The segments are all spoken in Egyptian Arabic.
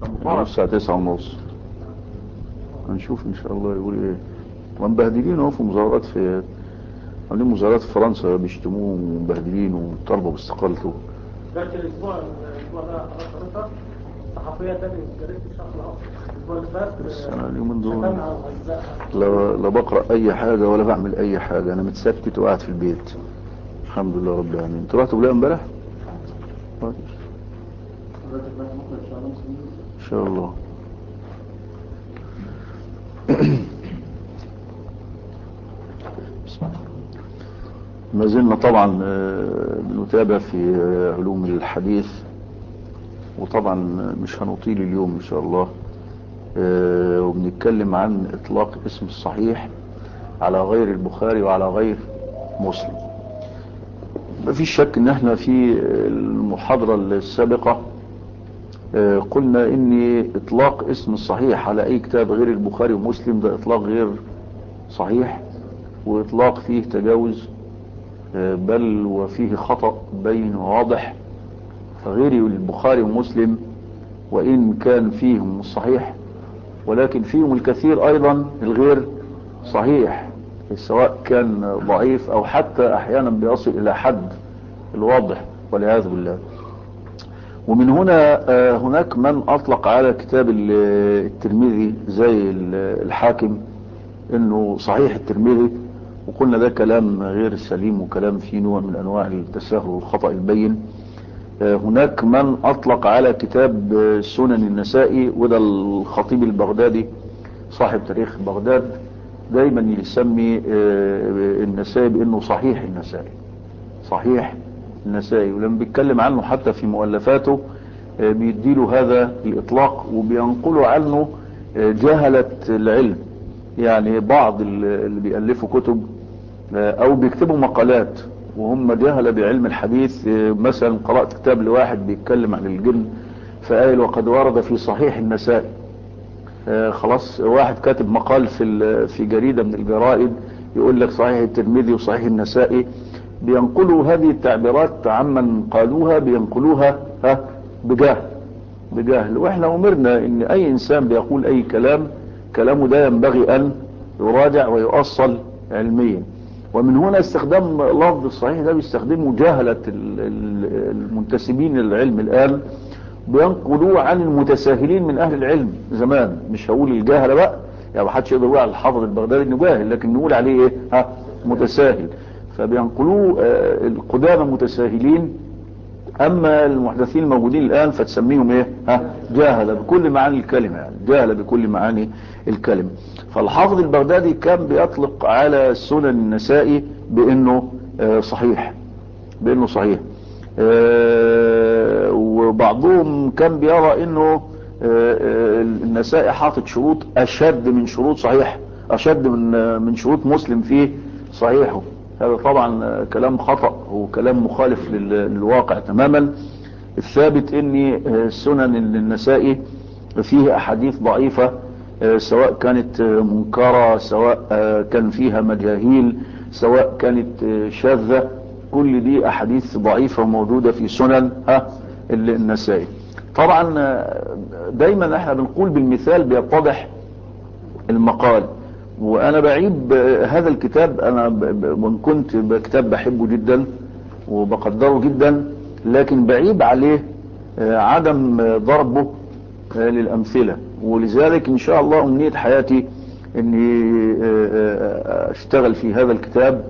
الساعة تسعة ونص هنشوف ان شاء الله يقول ايه ومبهدلين اهو في مظاهرات في عاملين مظاهرات في فرنسا بيشتموه ومبهدلين وطالبوا باستقالته بس الاسبوع الاسبوع ده خلاص خلصت صحفيه تاني جريده الشرق الاوسط الاسبوع اللي فات بس انا اليومين دول شتمها وهزقها لا, لا بقرأ اي حاجة ولا بعمل اي حاجة انا متسكت وقاعد في البيت الحمد لله رب العالمين انت رحت بلاقي امبارح طيب. ان شاء الله ما زلنا طبعا آه، بنتابع في آه، علوم الحديث وطبعا مش هنطيل اليوم ان شاء الله آه، وبنتكلم عن اطلاق اسم الصحيح على غير البخاري وعلى غير مسلم ما فيش شك ان احنا في المحاضرة السابقة آه، قلنا ان اطلاق اسم الصحيح على اي كتاب غير البخاري ومسلم ده اطلاق غير صحيح واطلاق فيه تجاوز آه، بل وفيه خطأ بين واضح فغير البخاري ومسلم وإن كان فيهم الصحيح ولكن فيهم الكثير أيضا الغير صحيح سواء كان ضعيف أو حتى أحيانا بيصل إلى حد الواضح والعياذ بالله ومن هنا آه، هناك من أطلق على كتاب ال- الترمذي زي ال- الحاكم انه صحيح الترمذي وقلنا ده كلام غير سليم وكلام فيه نوع من انواع التساهل والخطأ البين آه، هناك من اطلق على كتاب آه، سنن النسائي وده الخطيب البغدادي صاحب تاريخ بغداد دايما يسمي آه، النسائي بانه صحيح النسائي صحيح النسائي ولما بيتكلم عنه حتى في مؤلفاته آه، بيديله هذا الاطلاق وبينقلوا عنه آه، جهلة العلم يعني بعض ال- اللي بيألفوا كتب آه، او بيكتبوا مقالات وهم جهل بعلم الحديث آه، مثلا قرأت كتاب لواحد بيتكلم عن الجن فقال وقد ورد في صحيح النسائي آه، خلاص واحد كاتب مقال في ال- في جريدة من الجرائد يقول لك صحيح الترمذي وصحيح النسائي بينقلوا هذه التعبيرات عمن قالوها بينقلوها ها بجهل بجهل واحنا امرنا ان اي انسان بيقول اي كلام كلامه ده ينبغي ان يراجع ويؤصل علميا ومن هنا استخدام لفظ الصحيح ده بيستخدمه جهلة ال- ال- المنتسبين للعلم الآن بينقلوه عن المتساهلين من أهل العلم زمان مش هقول الجاهلة بقى يعني محدش يقدر يقول على الحافظ البغدادي انه جاهل لكن نقول عليه ايه ها متساهل فبينقلوه آه، القدامى متساهلين اما المحدثين الموجودين الان فتسميهم ايه ها جاهل بكل معاني الكلمة يعني جاهل بكل معاني الكلمة فالحافظ البغدادي كان بيطلق على سنن النسائي بانه آه، صحيح بانه صحيح آه، وبعضهم كان بيرى انه آه، آه، النسائي حاطط شروط اشد من شروط صحيح اشد من آه، من شروط مسلم في صحيحه هذا طبعا آه، كلام خطأ وكلام مخالف لل- للواقع تماما الثابت ان آه، سنن النسائي فيه احاديث ضعيفة آه، سواء كانت آه، منكرة سواء آه، كان فيها مجاهيل سواء كانت آه، شاذة كل دي احاديث ضعيفة موجودة في سنن ها ال- النسائي طبعا آه، دايما احنا بنقول بالمثال بيتضح المقال وانا بعيب آه، هذا الكتاب انا ب- ب- وان كنت كتاب بحبه جدا وبقدره جدا لكن بعيب عليه آه، عدم آه، ضربه آه، للامثلة ولذلك ان شاء الله امنية حياتي اني آه، آه، اشتغل في هذا الكتاب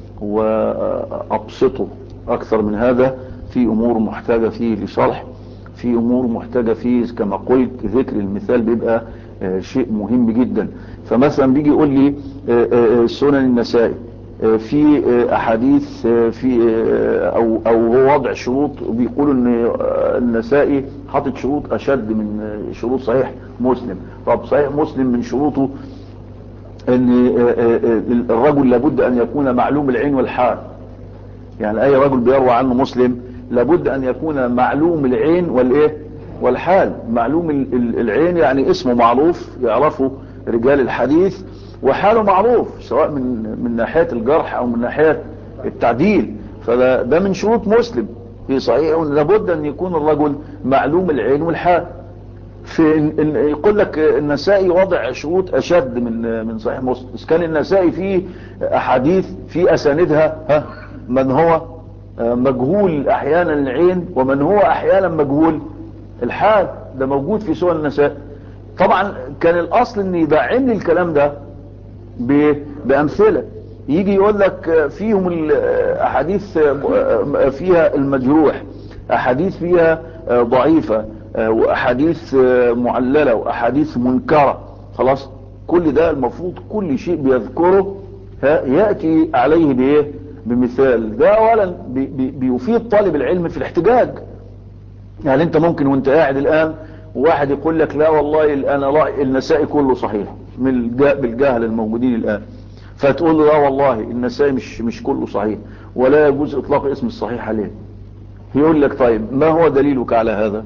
وابسطه اكثر من هذا في امور محتاجة فيه لشرح في امور محتاجة فيه كما قلت ذكر المثال بيبقى آه، شيء مهم جدا فمثلا بيجي يقول لي آه، آه، سنن النسائي آه، في آه، احاديث آه، في آه، او او هو وضع شروط وبيقولوا ان آه، النسائي حاطط شروط اشد من آه، شروط صحيح مسلم طب صحيح مسلم من شروطه ان آه، آه، آه، الرجل لابد ان يكون معلوم العين والحال يعني اي رجل بيروى عنه مسلم لابد ان يكون معلوم العين والايه والحال معلوم ال- ال- العين يعني اسمه معروف يعرفه رجال الحديث وحاله معروف سواء من من ناحية الجرح او من ناحية التعديل فده ده من شروط مسلم في صحيح لابد ان يكون الرجل معلوم العين والحال في إن إن يقول لك النسائي وضع شروط اشد من من صحيح مسلم بس كان النسائي فيه احاديث في اساندها ها من هو مجهول احيانا العين ومن هو احيانا مجهول الحال ده موجود في سنن النسائي طبعا كان الاصل ان يدعم لي الكلام ده بامثله يجي يقول لك فيهم الاحاديث فيها المجروح احاديث فيها ضعيفة واحاديث معللة واحاديث منكرة خلاص كل ده المفروض كل شيء بيذكره يأتي عليه بايه بمثال ده اولا بيفيد طالب العلم في الاحتجاج يعني انت ممكن وانت قاعد الان واحد يقول لك لا والله انا رأي النسائي كله صحيح من بالجهل الموجودين الان فتقول له لا والله النسائي مش مش كله صحيح ولا يجوز اطلاق اسم الصحيح عليه يقول لك طيب ما هو دليلك على هذا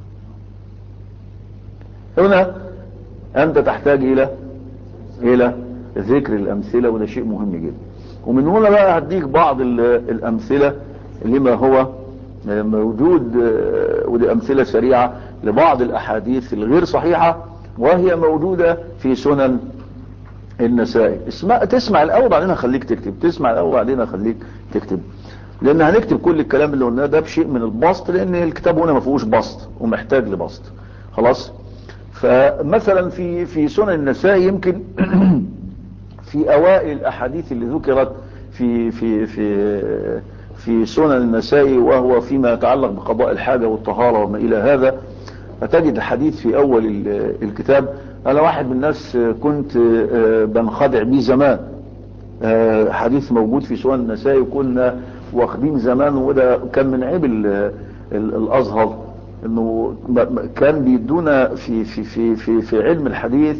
هنا انت تحتاج الى الى ذكر الامثلة وده شيء مهم جدا ومن هنا بقى هديك بعض الامثلة لما هو موجود ودي امثلة سريعة لبعض الاحاديث الغير صحيحة وهي موجودة في سنن النسائي اسمع تسمع الاول بعدين خليك تكتب تسمع الاول بعدين خليك تكتب لان هنكتب كل الكلام اللي قلناه ده بشيء من البسط لان الكتاب هنا ما فيهوش بسط ومحتاج لبسط خلاص فمثلا في في سنن النسائي يمكن في اوائل الاحاديث اللي ذكرت في في في في سنن النسائي وهو فيما يتعلق بقضاء الحاجة والطهارة وما الى هذا فتجد الحديث في اول الكتاب انا واحد من الناس كنت بنخدع بيه زمان حديث موجود في سنن النسائي وكنا واخدين زمان وده كان من عيب الازهر انه كان بيدونا في في في في في علم الحديث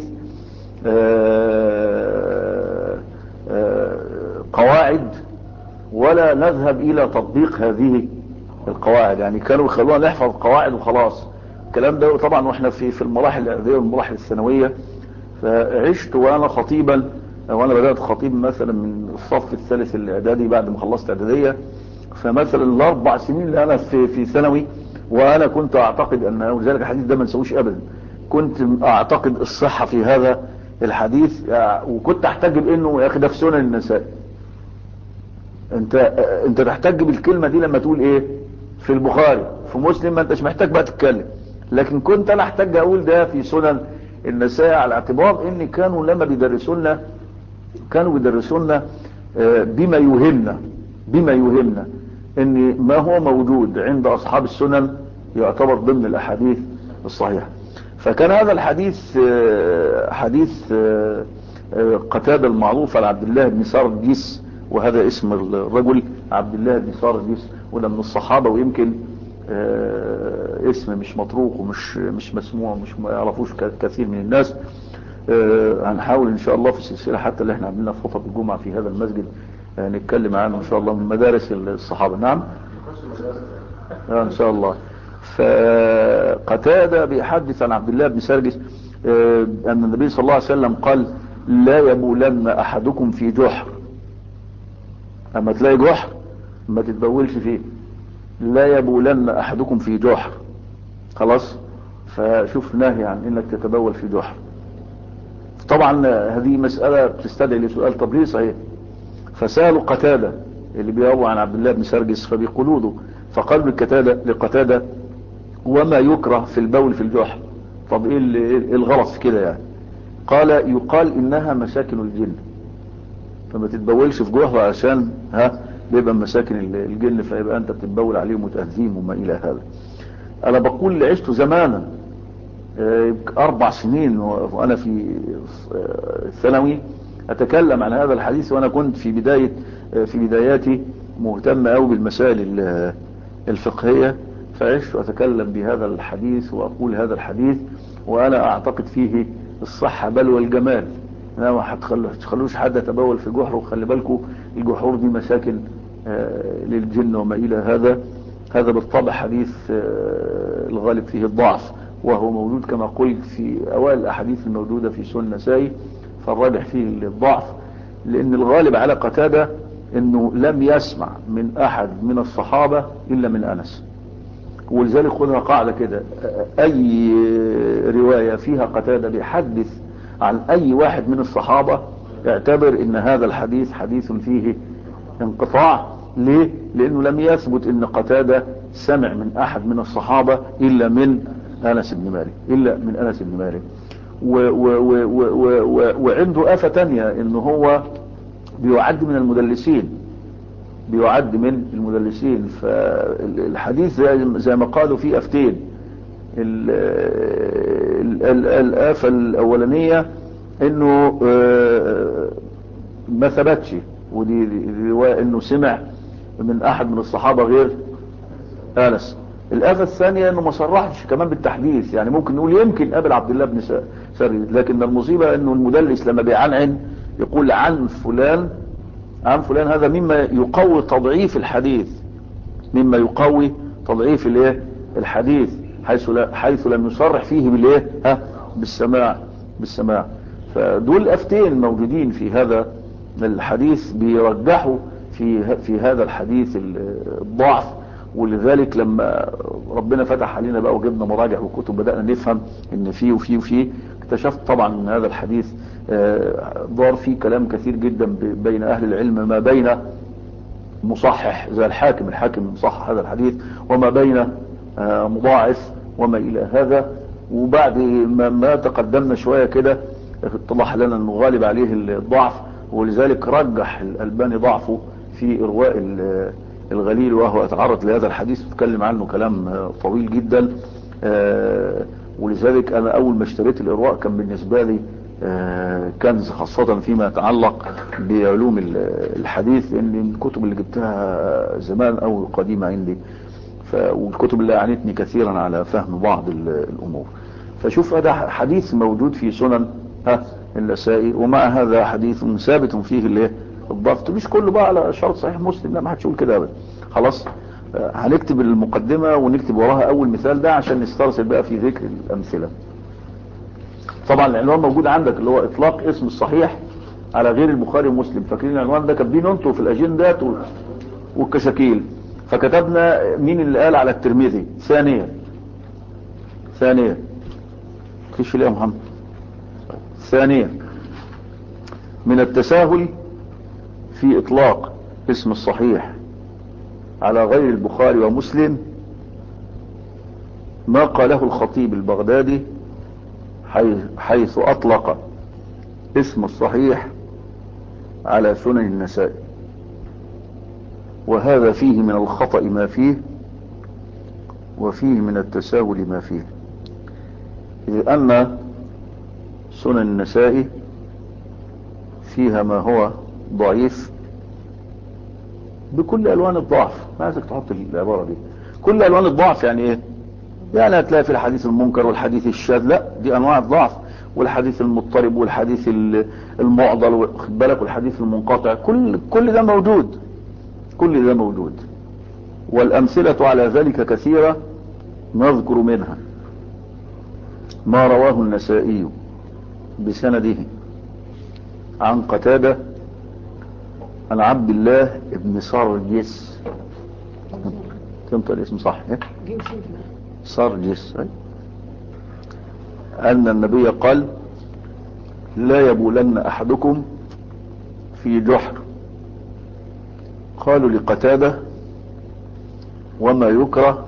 قواعد ولا نذهب الى تطبيق هذه القواعد يعني كانوا يخلونا نحفظ قواعد وخلاص الكلام ده طبعا واحنا في في المراحل الاعداديه والمراحل الثانويه فعشت وانا خطيبا وانا بدات خطيب مثلا من الصف الثالث الاعدادي بعد ما خلصت اعداديه فمثلا الاربع سنين اللي انا في في ثانوي وانا كنت اعتقد ان ولذلك الحديث ده ما نسويش ابدا كنت اعتقد الصحه في هذا الحديث وكنت احتج بانه يا اخي ده في سنن النساء انت انت تحتج بالكلمه دي لما تقول ايه في البخاري في مسلم ما انتش محتاج بقى تتكلم لكن كنت انا احتاج اقول ده في سنن النساء على اعتبار ان كانوا لما بيدرسوا لنا كانوا بيدرسوا لنا بما يهمنا بما يهمنا ان ما هو موجود عند اصحاب السنن يعتبر ضمن الاحاديث الصحيحة فكان هذا الحديث حديث قتادة المعروف على عبد الله بن سارجيس وهذا اسم الرجل عبد الله بن سارجيس وده من الصحابة ويمكن اسم مش مطروق ومش مش مسموع مش ما يعرفوش كثير من الناس هنحاول ان شاء الله في السلسلة حتى اللي احنا عاملينها في خطب الجمعة في هذا المسجد نتكلم عنه ان شاء الله من مدارس الصحابة نعم ان شاء الله فقتادة بيحدث عن عبد الله بن سرجس ان النبي صلى الله عليه وسلم قال لا يبولن احدكم في جحر اما تلاقي جحر ما تتبولش فيه لا يبولن احدكم في جحر خلاص فشوف نهي عن انك تتبول في جحر طبعا هذه مسألة بتستدعي لسؤال طب ليه صحيح فسألوا قتادة اللي بيروى عن عبد الله بن سرجس فبيقولوا له فقالوا لقتادة لقتادة وما يكره في البول في الجحر طب ايه الغلط في كده يعني قال يقال انها مساكن الجن فما تتبولش في جحر عشان ها بيبقى مساكن الجن فيبقى انت بتتبول عليهم وتأذيهم وما الى هذا انا بقول اللي عشته زمانا اربع سنين وانا في الثانوي اتكلم عن هذا الحديث وانا كنت في بداية في بداياتي مهتم قوي بالمسائل الفقهية فعشت واتكلم بهذا الحديث واقول هذا الحديث وانا اعتقد فيه الصحة بل والجمال لا ما تخلوش حد يتبول في جحر وخلي بالكم الجحور دي مساكن للجن وما الى هذا هذا بالطبع حديث الغالب فيه الضعف وهو موجود كما قلت في اوائل الاحاديث الموجودة في سنة نسائي فالراجح فيه الضعف لان الغالب على قتادة انه لم يسمع من احد من الصحابة الا من انس ولذلك خذها قاعدة كده اي رواية فيها قتادة بيحدث عن اي واحد من الصحابة اعتبر ان هذا الحديث حديث فيه انقطاع ليه لانه لم يثبت ان قتادة سمع من احد من الصحابة الا من انس بن مالك الا من انس بن مالك و و و و و و وعنده افة تانية ان هو بيعد من المدلسين بيعد من المدلسين فالحديث زي, زي ما قالوا فيه افتين الآفة الأولانية انه ما ثبتش ودي رواية انه سمع من احد من الصحابة غير انس الآفة الثانية انه ما صرحش كمان بالتحديث يعني ممكن نقول يمكن قابل عبد الله بن سري لكن المصيبة انه المدلس لما بيعنعن يقول عن فلان عن فلان هذا مما يقوي تضعيف الحديث مما يقوي تضعيف الايه الحديث حيث لا حيث لم يصرح فيه بالايه ها بالسماع بالسماع فدول افتين موجودين في هذا الحديث بيرجحوا في في هذا الحديث الضعف ولذلك لما ربنا فتح علينا بقى وجبنا مراجع وكتب بدأنا نفهم ان فيه وفيه وفيه اكتشفت طبعا ان هذا الحديث دار فيه كلام كثير جدا بين اهل العلم ما بين مصحح زي الحاكم الحاكم مصحح هذا الحديث وما بين مضاعف وما الى هذا وبعد ما, ما تقدمنا شوية كده اتضح لنا انه غالب عليه الضعف ولذلك رجح الالباني ضعفه في ارواء الغليل وهو اتعرض لهذا الحديث وتكلم عنه كلام طويل جدا ولذلك انا اول ما اشتريت الارواء كان بالنسبة لي كنز خاصة فيما يتعلق بعلوم الحديث لان الكتب اللي جبتها زمان او قديمة عندي والكتب اللي اعنتني كثيرا على فهم بعض الامور فشوف هذا حديث موجود في سنن ها النسائي ومع هذا حديث ثابت فيه الايه الضبط مش كله بقى على شرط صحيح مسلم لا ما حدش يقول كده ابدا خلاص هنكتب المقدمة ونكتب وراها اول مثال ده عشان نسترسل بقى في ذكر الامثلة طبعا العنوان موجود عندك اللي هو اطلاق اسم الصحيح على غير البخاري ومسلم فاكرين العنوان ده كاتبينه انتوا في الاجندات والكشاكيل فكتبنا مين اللي قال على الترمذي ثانيا ثانيا كيش ليه يا محمد ثانيا من التساهل في اطلاق اسم الصحيح على غير البخاري ومسلم ما قاله الخطيب البغدادي حيث اطلق اسم الصحيح على سنن النسائي وهذا فيه من الخطأ ما فيه وفيه من التساهل ما فيه إذ أن سنن النسائي فيها ما هو ضعيف بكل ألوان الضعف ما عايزك تحط العبارة دي كل ألوان الضعف يعني إيه يعني هتلاقي في الحديث المنكر والحديث الشاذ لا دي أنواع الضعف والحديث المضطرب والحديث المعضل واخد بالك والحديث المنقطع كل كل ده موجود كل ده موجود والأمثلة على ذلك كثيرة نذكر منها ما رواه النسائي بسنده عن قتادة عن عبد الله ابن سرجس تنطق الاسم صح ايه سرجس ايه أن النبي قال لا يبولن أحدكم في جحر قالوا لقتادة وما يكره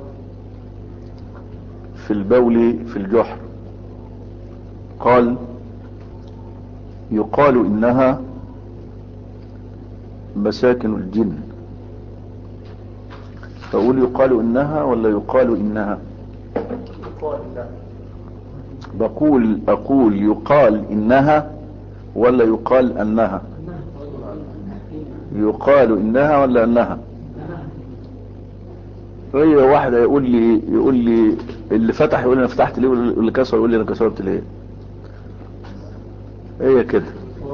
في البول في الجحر قال يقال إنها مساكن الجن فأقول يقال إنها ولا يقال إنها بقول أقول يقال إنها ولا يقال أنها يقال إنها ولا أنها هي واحدة يقول لي يقول لي اللي فتح يقول لي انا فتحت ليه واللي كسر يقول لي انا كسرت ليه هي كده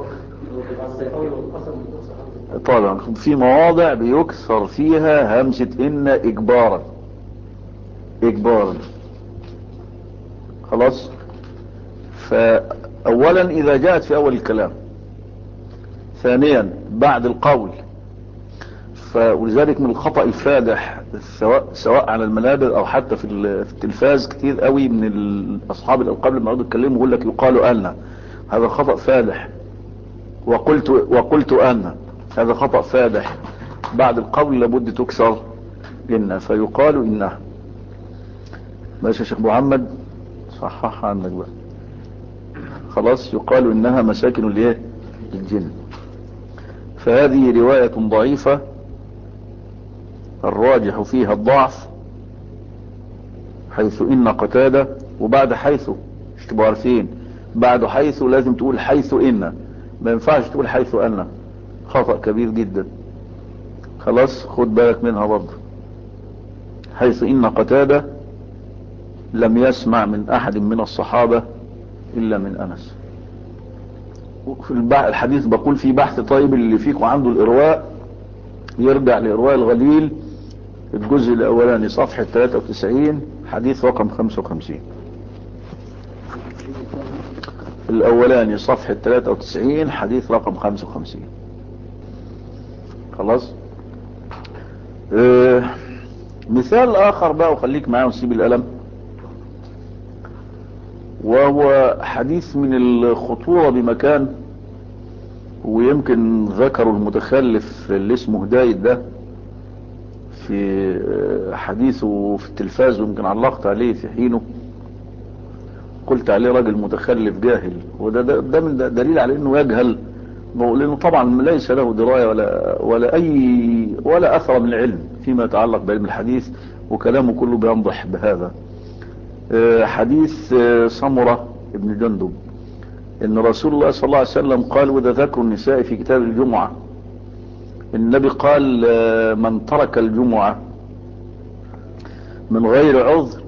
طبعا في مواضع بيكسر فيها همسة ان اجبارا اجبارا خلاص فاولا اذا جاءت في اول الكلام ثانيا بعد القول ولذلك من الخطأ الفادح سواء سواء على المنابر او حتى في ال- في التلفاز كتير قوي من ال- اصحاب الالقاب لما يقعدوا يتكلموا يقول لك يقال ان هذا خطأ فادح وقلت وقلت ان هذا خطأ فادح بعد القول لابد تكسر ان فيقال انها ماشي يا شيخ محمد صحح عنك بقى خلاص يقال انها مساكن الايه الجن فهذه رواية ضعيفة الراجح فيها الضعف حيث ان قتادة وبعد حيث مش تبقوا عارفين بعد حيث لازم تقول حيث ان ما ينفعش تقول حيث ان خطأ كبير جدا خلاص خد بالك منها برضه حيث ان قتادة لم يسمع من احد من الصحابة الا من انس في البح- الحديث بقول في بحث طيب اللي فيكم عنده الارواء يرجع لارواء الغليل الجزء الاولاني صفحة 93 حديث رقم 55 الاولاني صفحة 93 حديث رقم 55 خلاص آه مثال اخر بقى وخليك معايا ونسيب القلم وهو حديث من الخطورة بمكان ويمكن ذكروا المتخلف اللي اسمه هدايد ده في آه، حديثه في التلفاز ويمكن علقت عليه في حينه قلت عليه راجل متخلف جاهل وده ده, ده من ده دليل على انه يجهل لانه طبعا ليس له درايه ولا ولا اي ولا اثر من العلم فيما يتعلق بعلم الحديث وكلامه كله بينضح بهذا آه، حديث آه، سمره ابن جندب ان رسول الله صلى الله عليه وسلم قال وده ذكر النساء في كتاب الجمعه النبي قال آه، من ترك الجمعه من غير عذر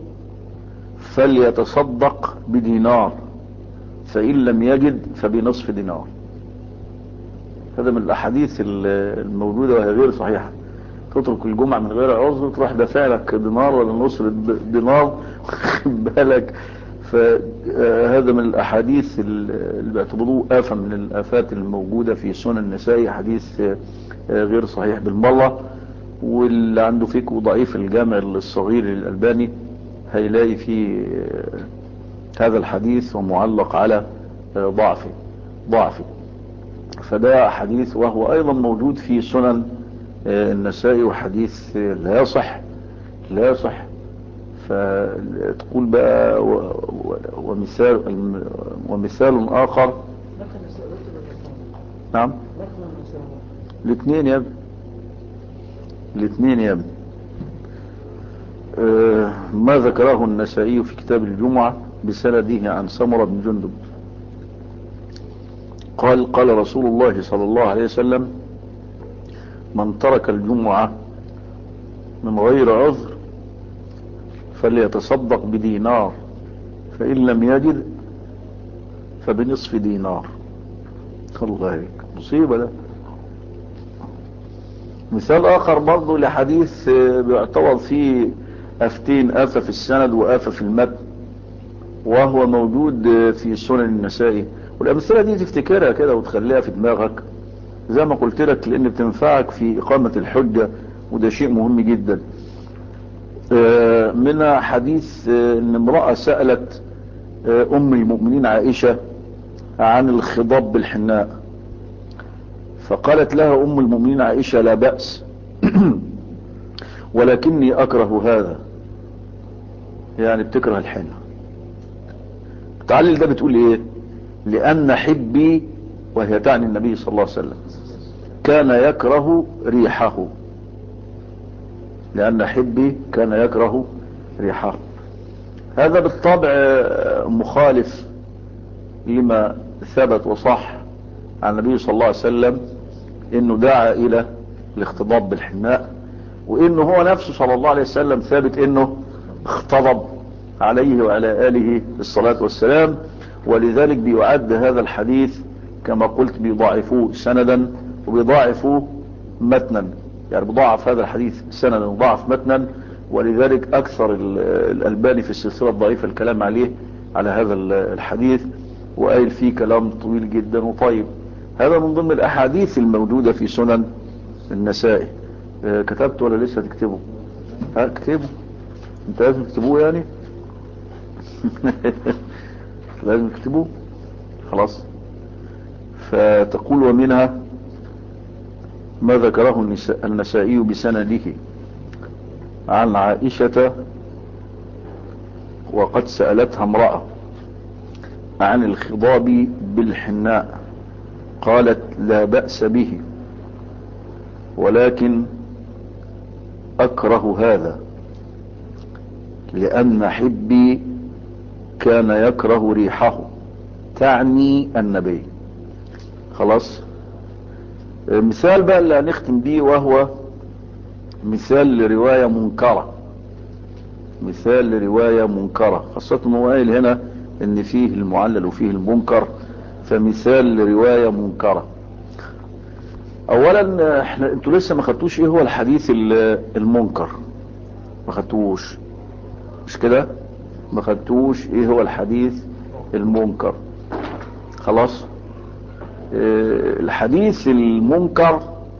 فليتصدق بدينار فإن لم يجد فبنصف دينار هذا من الأحاديث ال- الموجودة وهي غير صحيحة تترك الجمعة من غير عذر تروح دافع لك دينار ولا نصف د- دينار واخد بالك فهذا من الأحاديث ال- اللي بيعتبروه آفة من الآفات الموجودة في سنن النسائي حديث آه، آه، غير صحيح بالمرة واللي عنده فيكم ضعيف الجامع الصغير للألباني هيلاقي فيه آه، هذا الحديث ومعلق على آه، ضعفه ضعفه فده حديث وهو ايضا موجود في سنن آه، النسائي وحديث آه، لا يصح لا يصح فتقول بقى و- و- ومثال الم- ومثال اخر لكن النساء نعم لكن النساء الاثنين يا ابني الاثنين يا ابني آه، ما ذكره النسائي في كتاب الجمعة بسنده عن سمرة بن جندب قال قال رسول الله صلى الله عليه وسلم من ترك الجمعة من غير عذر فليتصدق بدينار فإن لم يجد فبنصف دينار الله عليك مصيبة ده مثال اخر برضه لحديث آه، بيعتبر فيه افتين افة في السند وافة في المتن وهو موجود آه، في سنن النسائي والامثلة دي تفتكرها كده وتخليها في دماغك زي ما قلت لك لان بتنفعك في اقامة الحجة وده شيء مهم جدا آه، منها حديث آه، ان امرأة سألت آه، ام المؤمنين عائشة عن الخضاب بالحناء فقالت لها ام المؤمنين عائشة لا بأس ولكني اكره هذا يعني بتكره الحنة تعلل ده بتقول ايه لان حبي وهي تعني النبي صلى الله عليه وسلم كان يكره ريحه لان حبي كان يكره ريحه هذا بالطبع آه، مخالف لما ثبت وصح عن النبي صلى الله عليه وسلم انه دعا الى الاختضاب بالحناء وانه هو نفسه صلى الله عليه وسلم ثابت انه اختضب عليه وعلى اله الصلاة والسلام ولذلك بيعد هذا الحديث كما قلت بيضاعفوه سندا وبيضاعفوه متنا يعني بضاعف هذا الحديث سندا وضاعف متنا ولذلك اكثر ال- الالباني في السلسلة الضعيفة الكلام عليه على هذا ال- الحديث وقايل فيه كلام طويل جدا وطيب هذا من ضمن الاحاديث الموجودة في سنن النسائي آه، كتبت ولا لسه تكتبه ها اكتبه انت لازم تكتبوه يعني لازم تكتبوه خلاص فتقول ومنها ما ذكره النساء- النسائي بسنده عن عائشة وقد سألتها امرأة عن الخضاب بالحناء قالت لا بأس به ولكن أكره هذا لأن حبي كان يكره ريحه تعني النبي خلاص مثال بقى اللي هنختم بيه وهو مثال لرواية منكرة مثال لرواية منكرة خاصة هو قايل هنا ان فيه المعلل وفيه المنكر فمثال لرواية منكرة اولا احنا انتوا لسه ما خدتوش ايه هو الحديث ال- المنكر ما خدتوش مش كده ما خدتوش ايه هو الحديث المنكر خلاص اه الحديث المنكر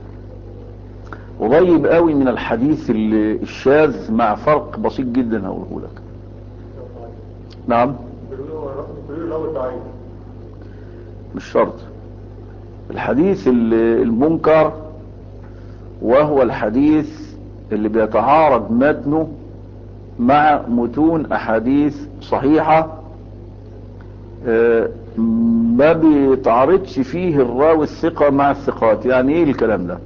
قريب قوي من الحديث ال- الشاذ مع فرق بسيط جدا هقوله لك نعم بيقولوا له الضعيف مش شرط الحديث ال- المنكر وهو الحديث اللي بيتعارض متنه مع متون احاديث صحيحة آه، ما بيتعارضش فيه الراوي الثقة مع الثقات يعني ايه الكلام ده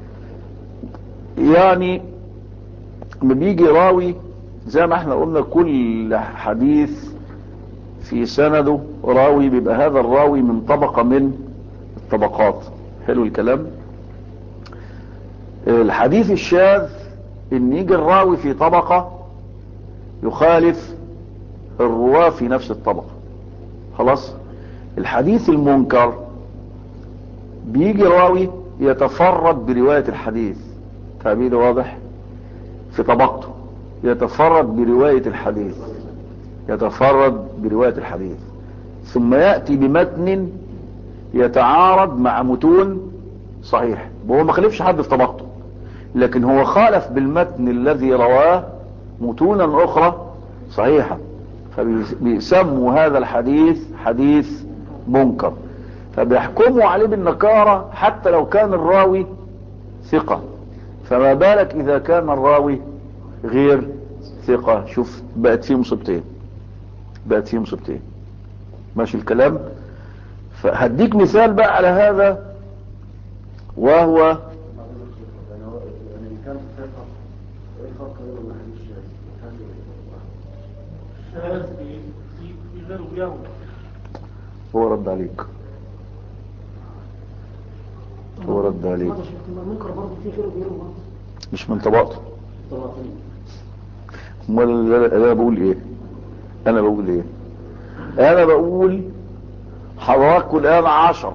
يعني لما بيجي راوي زي ما احنا قلنا كل حديث في سنده راوي بيبقى هذا الراوي من طبقة من الطبقات حلو الكلام الحديث الشاذ ان يجي الراوي في طبقة يخالف الرواة في نفس الطبقة خلاص الحديث المنكر بيجي راوي يتفرد برواية الحديث تعبير واضح في طبقته يتفرد برواية الحديث يتفرد برواية الحديث ثم يأتي بمتن يتعارض مع متون صحيح وهو ما خلفش حد في طبقته لكن هو خالف بالمتن الذي رواه متونا أخرى صحيحة فبيسموا هذا الحديث حديث منكر فبيحكموا عليه بالنكارة حتى لو كان الراوي ثقة فما بالك إذا كان الراوي غير ثقة شوف بقت فيه مصيبتين بقت فيه مصيبتين ماشي الكلام فهديك مثال بقى على هذا وهو يعني هو يعني إن كان ثقة ايه الفرق بينه وبين الحديث الشاذ؟ الشاذ في في في غيره بيهوى هو رد عليك هو رد عليك هذا شيخ المنكر برضه في غيره غيره برضه مش من طبقته طبقتين امال انا أنا بقول ايه انا بقول ايه انا بقول حضراتكم الان عشر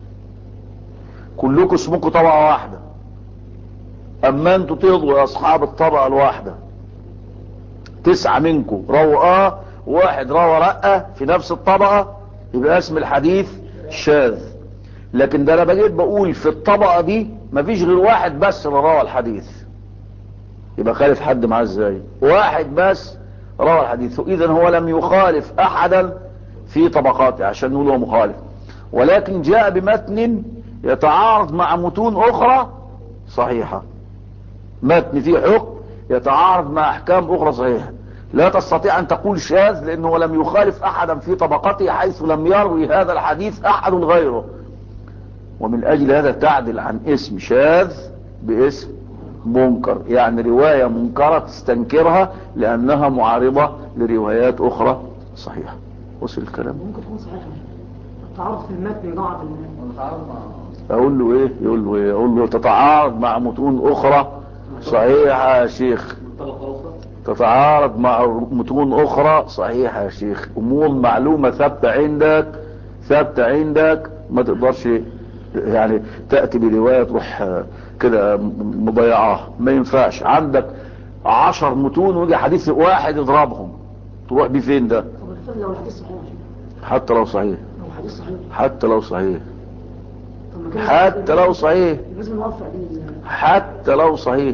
كلكم اسمكم طبقة واحدة اما انتوا تقضوا يا اصحاب الطبقة الواحدة تسعة منكم رووا اه واحد روى رقة في نفس الطبقة يبقى اسم الحديث شاذ لكن ده انا بجيت بقول في الطبقة دي مفيش غير واحد بس اللي روى الحديث يبقى خالف حد معاه ازاي واحد بس روى الحديث اذا هو لم يخالف احدا في طبقاته عشان نقول هو مخالف ولكن جاء بمتن يتعارض مع متون اخرى صحيحة متن فيه حكم يتعارض مع احكام اخرى صحيحة لا تستطيع ان تقول شاذ لانه لم يخالف احدا في طبقته حيث لم يروي هذا الحديث احد غيره ومن اجل هذا تعدل عن اسم شاذ باسم منكر يعني رواية منكرة تستنكرها لانها معارضة لروايات اخرى صحيحة وصل الكلام ممكن تكون صحيحة التعارض في المتن يضاعف ال- ونتعارض مع اقول له ايه يقول له ايه اقول له تتعارض مع متون اخرى صحيحة يا شيخ طبقة أخرى تتعارض مع متون اخرى صحيحة يا شيخ امور معلومة ثابتة عندك ثابتة عندك ما تقدرش يعني تأتي برواية تروح آه، كده م- مضيعاها ما ينفعش عندك عشر متون ويجي حديث واحد يضربهم تروح بيه فين ده طب الفرق لو الحديث صحيح يا شيخ حتى لو صحيح لو الحديث صحيح حتى لو صحيح طب ما كده حتى لو صحيح لازم نوفق بين ال- حتى لو صحيح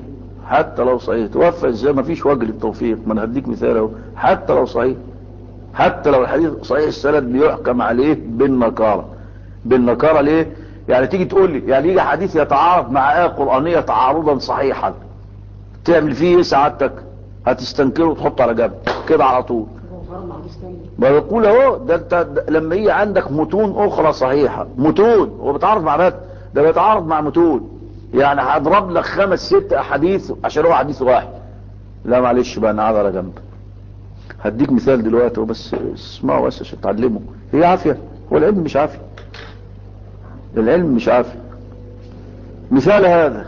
حتى لو صحيح توفى ازاي ما فيش وجه للتوفيق ما انا هديك مثال اهو حتى لو صحيح حتى لو الحديث صحيح السند بيحكم عليه بالنكارة بالنكارة ليه يعني تيجي تقول لي يعني يجي حديث يتعارض مع آية قرآنية تعارضا صحيحا تعمل فيه ايه سعادتك هتستنكره وتحطه على جنب كده على طول هو فرض مع حديث تاني ما بقول اهو ده انت ده لما يجي عندك متون اخرى صحيحة متون هو بيتعارض مع مات ده بيتعارض مع متون يعني هضرب لك خمس ست احاديث عشان هو حديث واحد لا معلش بقى انا قاعد على جنب هديك مثال دلوقتي هو بس اسمعوا بس عشان تعلموا هي عافية هو العلم مش عافية العلم مش عافية مثال هذا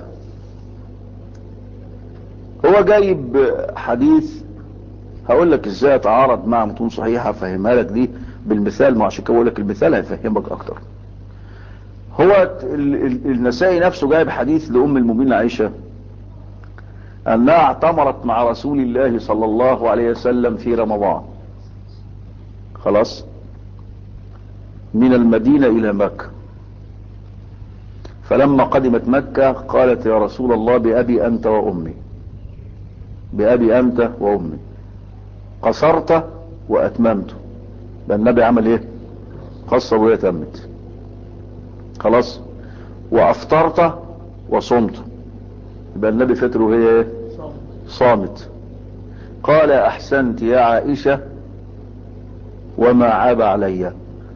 هو جايب حديث هقول لك ازاي اتعارض مع متون صحيحة فهمها لك دي بالمثال ما عشان كده بقول لك المثال هيفهمك اكتر هو ال- ال- النسائي نفسه جايب حديث لأم المؤمنين عائشة أنها اعتمرت مع رسول الله صلى الله عليه وسلم في رمضان خلاص من المدينة إلى مكة فلما قدمت مكة قالت يا رسول الله بأبي أنت وأمي بأبي أنت وأمي قصرت وأتممت بقى النبي عمل إيه قصر وهي تمت خلاص وافطرت وصمت يبقى النبي فطر وهي ايه صامت قال احسنت يا عائشة وما عاب علي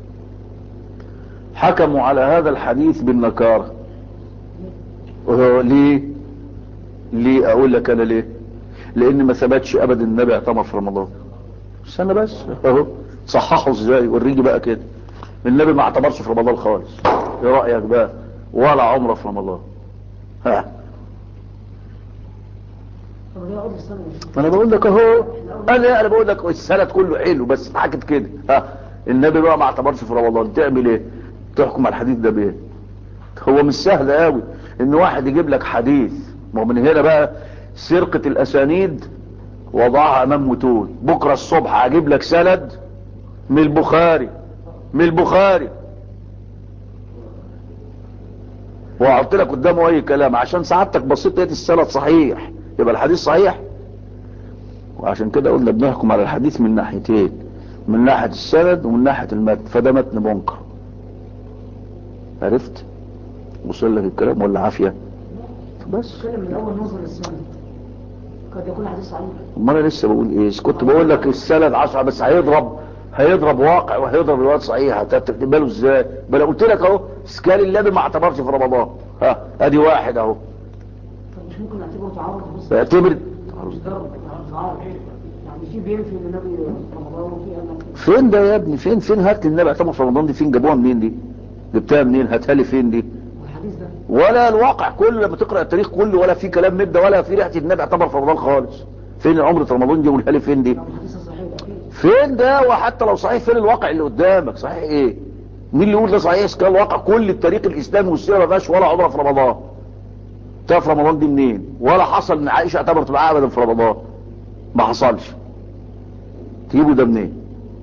حكموا على هذا الحديث بالنكارة وهو ليه ليه اقول لك انا ليه لان ما ثبتش ابدا النبي اعتمر في رمضان استنى بس اهو صححوا ازاي وريني بقى كده النبي ما اعتبرش في رمضان خالص ايه رأيك بقى ولا عمره في رمضان ها طب ليه عقد السنة ما انا بقول لك اهو انا انا بقول لك السند كله حلو بس حكت كده ها النبي بقى ما اعتبرش في رمضان تعمل ايه تحكم على الحديث ده بايه هو مش سهل قوي ان واحد يجيب لك حديث ما هو من هنا بقى سرقة الاسانيد وضعها امام متون بكرة الصبح هجيب لك سند من البخاري من البخاري وهحط لك قدامه اي كلام عشان سعادتك بصيت لقيت السند صحيح يبقى الحديث صحيح وعشان كده قلنا بنحكم على الحديث من ناحيتين من ناحية السند ومن ناحية المتن فده متن منكر عرفت وصل لك الكلام ولا عافية بس اتكلم من اول نظر للسنة قد يكون حديث صحيح امال انا لسه بقول ايه كنت بقول لك السند 10 بس هيضرب هيضرب واقع وهيضرب الواد صحيح هتقبله ازاي ما انا قلت لك اهو اسكال النبي ما اعتبرش في رمضان ها ادي واحد اهو طب مش ممكن نعتبره تعارض بص اعتبر مش ضرب تعارض يعني في بينفي ان النبي في رمضان وفي انك فين ده يا ابني فين فين هات النبي اعتبر في رمضان دي فين جابوها منين دي جبتها منين هاتها لي فين دي والحديث ده ولا الواقع كله لما تقرا التاريخ كله ولا في كلام مده ولا في ريحه النبي اعتبر في رمضان خالص فين عمره رمضان دي قولها لي فين دي لو الحديث صحيح اكيد فين ده وحتى لو صحيح فين الواقع اللي قدامك صحيح ايه مين اللي يقول ده صحيح اسكال الواقع كل التاريخ الاسلامي والسيره ما فيهاش ولا عمره في رمضان تعرف رمضان دي منين ولا حصل ان عائشه اعتبرت معاه ابدا في رمضان ما حصلش تجيبوا ده منين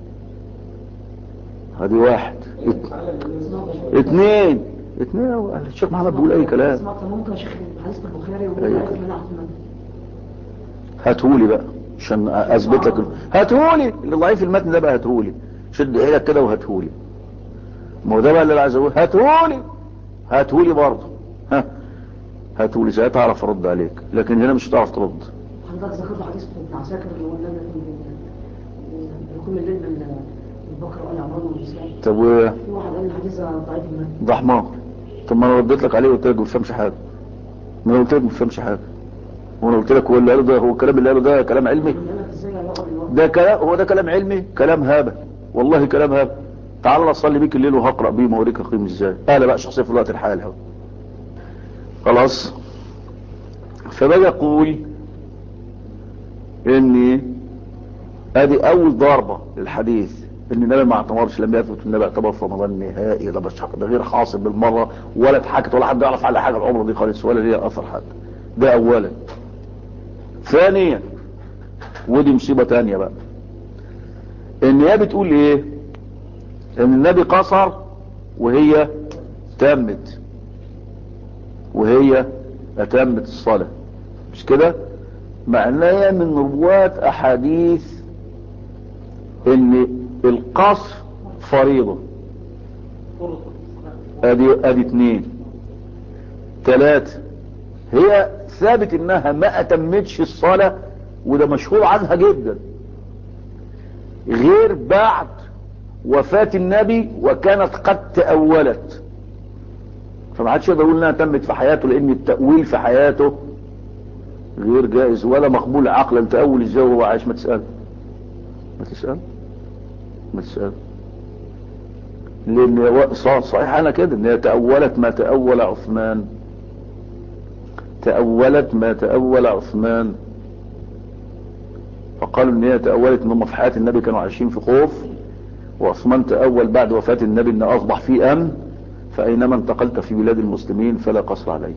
ادي واحد ات- اتنين اتنين الشيخ محمد بيقول اي كلام سمعت ممكن يا شيخ حديث البخاري أيوة. وعارف من ناحية المنهج هاتهولي بقى عشان اثبت لك هاتهولي اللي ضعيف المتن ده بقى هاتهولي شد حيلك كده وهاتهولي ما هو ده بقى اللي انا عايز اقوله هاتهولي هاتهولي برضه ها هاتهولي ساعتها اعرف ارد عليك لكن هنا مش هتعرف ترد حضرتك ذكرت حديث بتاع ساكر اللي هو النبي يكون الليل من البقرة وآل عمران والنساء طب و- في واحد قال الحديث ضعيف المتن ده حمار طب ما انا رديت لك عليه وقلت لك ما بفهمش حاجه ما انا قلت لك ما بفهمش حاجه وانا قلت لك هو اللي قاله ده هو الكلام اللي قاله ده كلام علمي قال لك ازاي هيقعد الوقت ده كلام هو ده كلام علمي كلام هابة والله كلام هابة تعال انا اصلي بيك الليل وهقرا بيه واوريك اقيم ازاي انا بقى شخصيه في الوقت الحالي اهو خلاص فبقى اقول اني ادي اول ضربه للحديث ان النبي ما اعتبرش لم يثبت النبي اعتبر في رمضان نهائي ده مش ده غير حاصل بالمره ولا اتحكت ولا حد يعرف على حاجه العمره دي خالص ولا ليها اثر حد ده اولا ثانيا ودي مصيبة تانية بقى ان هي بتقول ايه ان النبي قصر وهي تمت وهي اتمت الصلاة مش كده مع انها من رواة احاديث ان القصر فريضة فرصة ادي ادي اتنين تلاتة هي ثابت انها ما اتمتش الصلاة وده مشهور عنها جدا غير بعد وفاة النبي وكانت قد تأولت فما حدش يقدر يقول انها تمت في حياته لان التأويل في حياته غير جائز ولا مقبول عقلا تأول ازاي وهو عايش ما تسأل ما تسأل ما تسأل لان هو- ص- صحيح انا كده ان هي تأولت ما تأول عثمان تأولت ما تأول عثمان فقالوا ان هي تأولت ان هم في حياة النبي كانوا عايشين في خوف وعثمان تأول بعد وفاة النبي ان اصبح في امن فاينما انتقلت في بلاد المسلمين فلا قصر عليك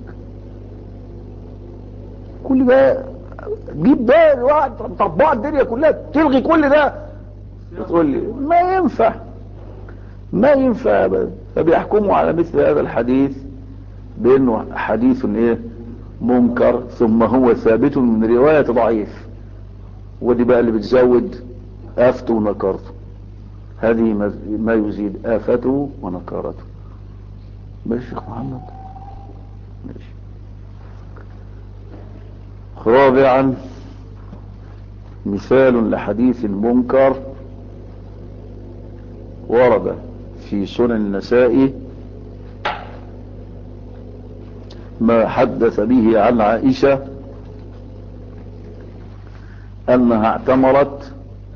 كل ده جيب ده واحد طبقها الدنيا كلها تلغي كل ده تقول لي ما ينفع ما ينفع أبدا. فبيحكموا على مثل هذا الحديث بانه حديث ايه منكر ثم هو ثابت من رواية ضعيف ودي بقى اللي بتزود آفته ونكرته هذه ما- ما يزيد آفته ونكرته ماشي يا شيخ محمد ماشي رابعا مثال لحديث المنكر ورد في سنن النساء ما حدث به عن عائشة أنها اعتمرت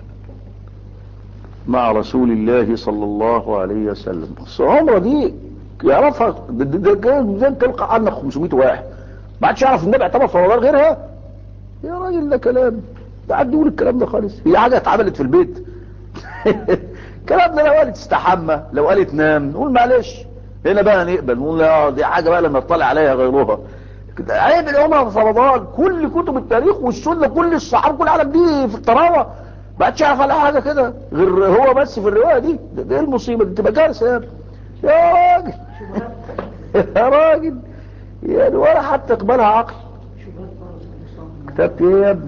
مع رسول الله صلى الله عليه وسلم بس العمرة دي يعرفها ده- ده ده زي تلقى عنك 500 واحد ما عادش يعرف النبي اعتمر في رمضان غيرها يا راجل ده كلام ده عاد يقول الكلام ده خالص هي حاجة اتعملت في البيت الكلام ده لو قالت استحمى لو قالت نام نقول معلش هنا بقى نقبل نقول لا دي حاجة بقى لما يطلع عليها غيرها كده عيب العمر في رمضان كل كتب التاريخ والسنة كل الصحابة كل العالم دي في الطراوة ما عادش يعرف على حاجة كده غير هو بس في الرواية دي ده, ده إيه المصيبة دي تبقى كارثة يا ابني. يا راجل يا راجل يعني ولا حتى اقبلها عقل كتبت ايه يا ابني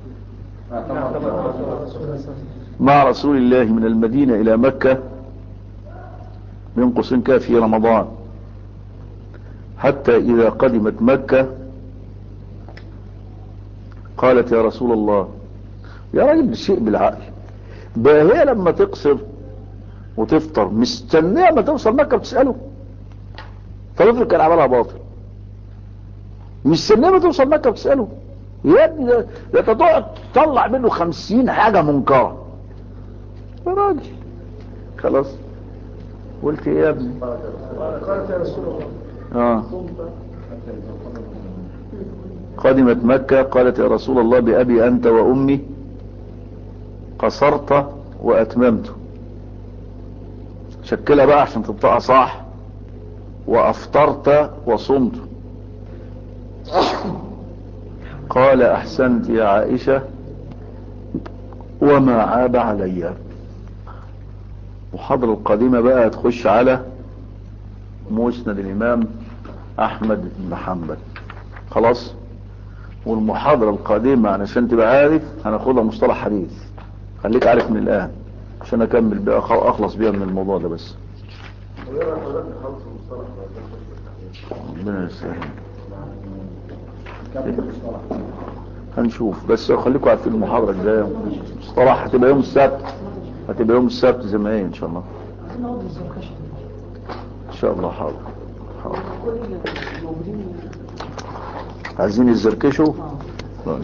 مع رسول الله من المدينة إلى مكة من قوسين كان في رمضان حتى إذا قدمت مكة قالت يا رسول الله يا راجل بالشيء بالعقل بقى هي لما تقصر وتفطر مستنيه ما توصل مكة بتسأله فيفرق كان عملها باطل مستنيه ما توصل مكة بتسأله يا ابني ده- ده انت تقعد تطلع منه خمسين حاجة منكرة يا راجل خلاص قلت ايه يا ابني قالت يا رسول الله اه صمت قدمت مكة قالت يا رسول الله بأبي أنت وأمي قصرت وأتممت شكلها بقى عشان تنطقها صح وأفطرت وصمت قال أحسنت يا عائشة وما عاب علي محاضرة القديمة بقى تخش على مسند الإمام أحمد بن حنبل خلاص والمحاضرة القادمة علشان تبقى عارف هناخدها مصطلح حديث خليك عارف من الآن عشان أكمل بقى أخ- أخلص بيها من الموضوع ده بس ويرى حضرتك خلص المصطلح بعد كده. ربنا يسهل كمل المصطلح هنشوف بس خليكم عارفين المحاضرة الجاية مصطلح هتبقى يوم السبت هتبقى يوم السبت زي ما هي إن شاء الله عايزين نقعد الزركشة إن شاء الله حاضر حاضر كل الموجودين عايزين يزركشوا اه طيب.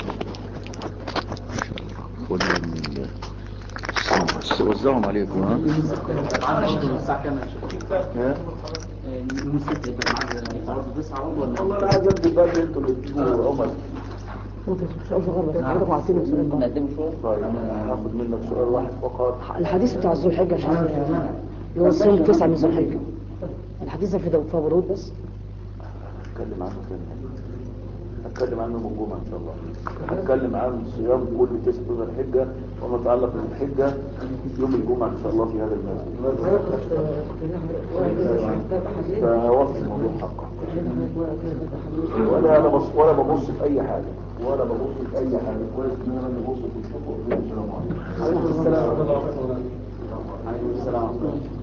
خد من ال- بس وزعهم عليكم ها الساعة كام ها؟ يوم السبت يبقى معاك يتعرضوا تسعة برضه ولا والله انا عايز ابدي بقى اللي انتوا اللي بتجيبوا عمر انت مش عاوز غلط حضرتك وعدتني بسؤال بقى. نقدمه شوية طيب انا هاخد منك سؤال واحد فقط الحديث بتاع ذو الحجة عشان اللي هو الصوم تسعة من ذو الحجة الحديث ده في دو- في أبو داود بس اتكلم عنه تاني هتكلم عنه يوم الجمعة ان شاء الله هتكلم عن صيام كل تسع ذي الحجة وما يتعلق بالحجة يوم الجمعة ان شاء الله في هذا المسجد فوفي الموضوع حقا ولا انا بص ولا ببص في اي حاجة ولا ببص في اي حاجة كويس ان انا ببص في الشوق والسلام عليكم عليكم السلام ورحمة الله وبركاته عليكم السلام ورحمة الله